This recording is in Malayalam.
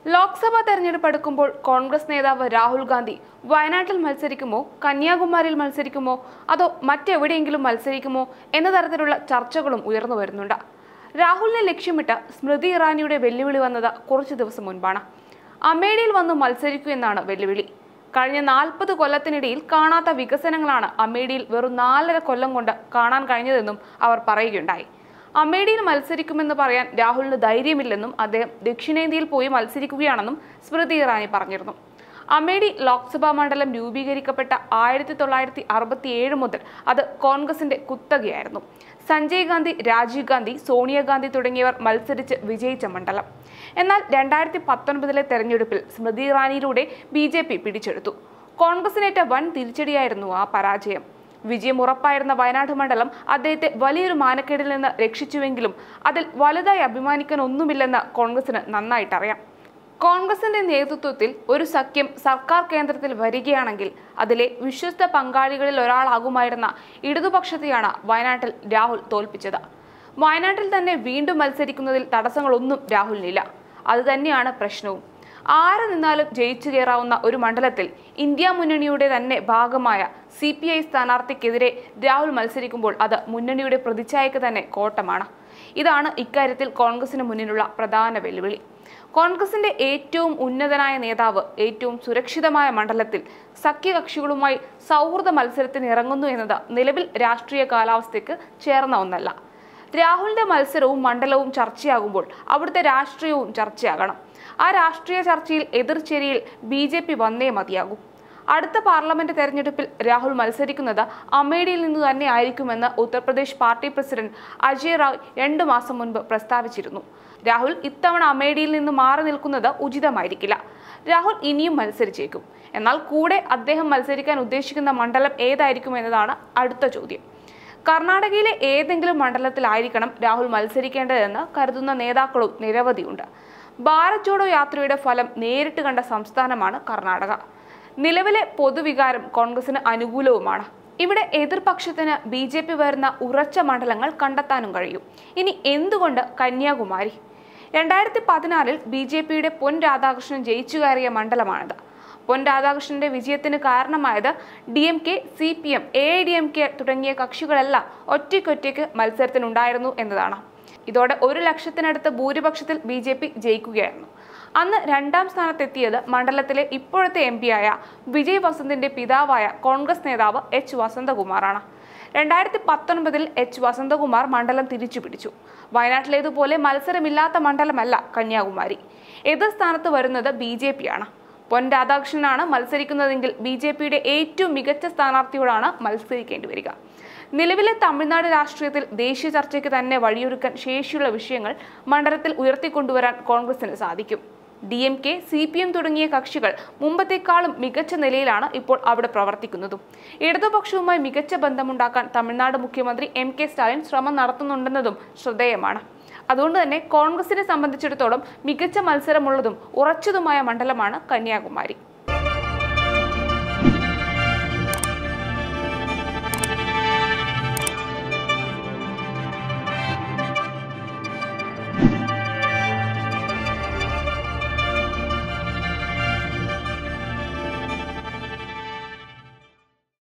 ലോക്സഭാ തെരഞ്ഞെടുപ്പ് അടുക്കുമ്പോൾ കോൺഗ്രസ് നേതാവ് രാഹുൽ ഗാന്ധി വയനാട്ടിൽ മത്സരിക്കുമോ കന്യാകുമാരിയിൽ മത്സരിക്കുമോ അതോ മറ്റെവിടെയെങ്കിലും മത്സരിക്കുമോ എന്ന തരത്തിലുള്ള ചർച്ചകളും ഉയർന്നു വരുന്നുണ്ട് രാഹുലിനെ ലക്ഷ്യമിട്ട് സ്മൃതി ഇറാനിയുടെ വെല്ലുവിളി വന്നത് കുറച്ചു ദിവസം മുൻപാണ് അമേഠിയിൽ വന്ന് മത്സരിക്കൂ എന്നാണ് വെല്ലുവിളി കഴിഞ്ഞ നാൽപ്പത് കൊല്ലത്തിനിടയിൽ കാണാത്ത വികസനങ്ങളാണ് അമേഠിയിൽ വെറും നാലര കൊല്ലം കൊണ്ട് കാണാൻ കഴിഞ്ഞതെന്നും അവർ പറയുകയുണ്ടായി അമേഠിയിൽ മത്സരിക്കുമെന്ന് പറയാൻ രാഹുലിന് ധൈര്യമില്ലെന്നും അദ്ദേഹം ദക്ഷിണേന്ത്യയിൽ പോയി മത്സരിക്കുകയാണെന്നും സ്മൃതി ഇറാനി പറഞ്ഞിരുന്നു അമേഠി ലോക്സഭാ മണ്ഡലം രൂപീകരിക്കപ്പെട്ട ആയിരത്തി തൊള്ളായിരത്തി അറുപത്തി ഏഴ് മുതൽ അത് കോൺഗ്രസിന്റെ കുത്തകയായിരുന്നു സഞ്ജയ് ഗാന്ധി രാജീവ് ഗാന്ധി സോണിയാഗാന്ധി തുടങ്ങിയവർ മത്സരിച്ച് വിജയിച്ച മണ്ഡലം എന്നാൽ രണ്ടായിരത്തി പത്തൊൻപതിലെ തെരഞ്ഞെടുപ്പിൽ സ്മൃതി ഇറാനിയിലൂടെ ബി ജെ പി പിടിച്ചെടുത്തു കോൺഗ്രസിനേറ്റ വൻ തിരിച്ചടിയായിരുന്നു ആ പരാജയം വിജയം ഉറപ്പായിരുന്ന വയനാട് മണ്ഡലം അദ്ദേഹത്തെ വലിയൊരു മാനക്കേടിൽ നിന്ന് രക്ഷിച്ചുവെങ്കിലും അതിൽ വലുതായി അഭിമാനിക്കാൻ ഒന്നുമില്ലെന്ന് കോൺഗ്രസിന് നന്നായിട്ടറിയാം കോൺഗ്രസിന്റെ നേതൃത്വത്തിൽ ഒരു സഖ്യം സർക്കാർ കേന്ദ്രത്തിൽ വരികയാണെങ്കിൽ അതിലെ വിശ്വസ്ത പങ്കാളികളിൽ ഒരാളാകുമായിരുന്ന ഇടതുപക്ഷത്തെയാണ് വയനാട്ടിൽ രാഹുൽ തോൽപ്പിച്ചത് വയനാട്ടിൽ തന്നെ വീണ്ടും മത്സരിക്കുന്നതിൽ തടസ്സങ്ങളൊന്നും രാഹുലിനില്ല അതുതന്നെയാണ് പ്രശ്നവും ആര് നിന്നാലും ജയിച്ചു കയറാവുന്ന ഒരു മണ്ഡലത്തിൽ ഇന്ത്യ മുന്നണിയുടെ തന്നെ ഭാഗമായ സി പി ഐ സ്ഥാനാർത്ഥിക്കെതിരെ രാഹുൽ മത്സരിക്കുമ്പോൾ അത് മുന്നണിയുടെ പ്രതിച്ഛായക്ക് തന്നെ കോട്ടമാണ് ഇതാണ് ഇക്കാര്യത്തിൽ കോൺഗ്രസിന് മുന്നിലുള്ള പ്രധാന വെല്ലുവിളി കോൺഗ്രസിന്റെ ഏറ്റവും ഉന്നതനായ നേതാവ് ഏറ്റവും സുരക്ഷിതമായ മണ്ഡലത്തിൽ സഖ്യകക്ഷികളുമായി സൗഹൃദ മത്സരത്തിന് ഇറങ്ങുന്നു എന്നത് നിലവിൽ രാഷ്ട്രീയ കാലാവസ്ഥയ്ക്ക് ചേർന്ന ഒന്നല്ല രാഹുലിന്റെ മത്സരവും മണ്ഡലവും ചർച്ചയാകുമ്പോൾ അവിടുത്തെ രാഷ്ട്രീയവും ചർച്ചയാകണം ആ രാഷ്ട്രീയ ചർച്ചയിൽ എതിർചേരിയിൽ ബി ജെ പി വന്നേ മതിയാകൂ അടുത്ത പാർലമെന്റ് തെരഞ്ഞെടുപ്പിൽ രാഹുൽ മത്സരിക്കുന്നത് അമേഠിയിൽ നിന്ന് തന്നെ ആയിരിക്കുമെന്ന് ഉത്തർപ്രദേശ് പാർട്ടി പ്രസിഡന്റ് അജയ് റായ് രണ്ടു മാസം മുൻപ് പ്രസ്താവിച്ചിരുന്നു രാഹുൽ ഇത്തവണ അമേഠിയിൽ നിന്ന് മാറി നിൽക്കുന്നത് ഉചിതമായിരിക്കില്ല രാഹുൽ ഇനിയും മത്സരിച്ചേക്കും എന്നാൽ കൂടെ അദ്ദേഹം മത്സരിക്കാൻ ഉദ്ദേശിക്കുന്ന മണ്ഡലം ഏതായിരിക്കും എന്നതാണ് അടുത്ത ചോദ്യം കർണാടകയിലെ ഏതെങ്കിലും മണ്ഡലത്തിലായിരിക്കണം രാഹുൽ മത്സരിക്കേണ്ടതെന്ന് കരുതുന്ന നേതാക്കളും നിരവധിയുണ്ട് ഭാരത് ജോഡോ യാത്രയുടെ ഫലം നേരിട്ട് കണ്ട സംസ്ഥാനമാണ് കർണാടക നിലവിലെ പൊതുവികാരം കോൺഗ്രസിന് അനുകൂലവുമാണ് ഇവിടെ എതിർപക്ഷത്തിന് ബി ജെ പി വരുന്ന ഉറച്ച മണ്ഡലങ്ങൾ കണ്ടെത്താനും കഴിയും ഇനി എന്തുകൊണ്ട് കന്യാകുമാരി രണ്ടായിരത്തി പതിനാലിൽ ബി ജെ പിയുടെ പൊൻ രാധാകൃഷ്ണൻ ജയിച്ചു കയറിയ മണ്ഡലമാണിത് പൊൻ രാധാകൃഷ്ണന്റെ വിജയത്തിന് കാരണമായത് D M K C P M A D M K തുടങ്ങിയ കക്ഷികളെല്ലാം ഒറ്റയ്ക്കൊറ്റയ്ക്ക് മത്സരത്തിനുണ്ടായിരുന്നു എന്നതാണ് ഇതോടെ ഒരു ലക്ഷത്തിനടുത്ത് ഭൂരിപക്ഷത്തിൽ ബി ജെ പി ജയിക്കുകയായിരുന്നു അന്ന് രണ്ടാം സ്ഥാനത്തെത്തിയത് മണ്ഡലത്തിലെ ഇപ്പോഴത്തെ എം പിയായ വിജയ് വസന്തിന്റെ പിതാവായ കോൺഗ്രസ് നേതാവ് എച്ച് വസന്തകുമാറാണ് രണ്ടായിരത്തി പത്തൊൻപതിൽ എച്ച് വസന്തകുമാർ മണ്ഡലം തിരിച്ചു പിടിച്ചു വയനാട്ടിലേതുപോലെ മത്സരമില്ലാത്ത മണ്ഡലമല്ല കന്യാകുമാരി എതിർ സ്ഥാനത്ത് വരുന്നത് ബി ജെ പി ആണ് പൊൻ രാധാകൃഷ്ണനാണ് മത്സരിക്കുന്നതെങ്കിൽ ബി ജെ പിയുടെ ഏറ്റവും മികച്ച സ്ഥാനാർത്ഥിയോടാണ് മത്സരിക്കേണ്ടി വരിക നിലവിലെ തമിഴ്നാട് രാഷ്ട്രീയത്തിൽ ദേശീയ ചർച്ചയ്ക്ക് തന്നെ വഴിയൊരുക്കാൻ ശേഷിയുള്ള വിഷയങ്ങൾ മണ്ഡലത്തിൽ ഉയർത്തിക്കൊണ്ടുവരാൻ കോൺഗ്രസിന് സാധിക്കും D M K C P M തുടങ്ങിയ കക്ഷികൾ മുമ്പത്തേക്കാളും മികച്ച നിലയിലാണ് ഇപ്പോൾ അവിടെ പ്രവർത്തിക്കുന്നതും ഇടതുപക്ഷവുമായി മികച്ച ബന്ധമുണ്ടാക്കാൻ തമിഴ്നാട് മുഖ്യമന്ത്രി എം കെ സ്റ്റാലിൻ ശ്രമം നടത്തുന്നുണ്ടെന്നതും ശ്രദ്ധേയമാണ് അതുകൊണ്ട് തന്നെ കോൺഗ്രസിനെ സംബന്ധിച്ചിടത്തോളം മികച്ച മത്സരമുള്ളതും ഉറച്ചതുമായ മണ്ഡലമാണ് കന്യാകുമാരി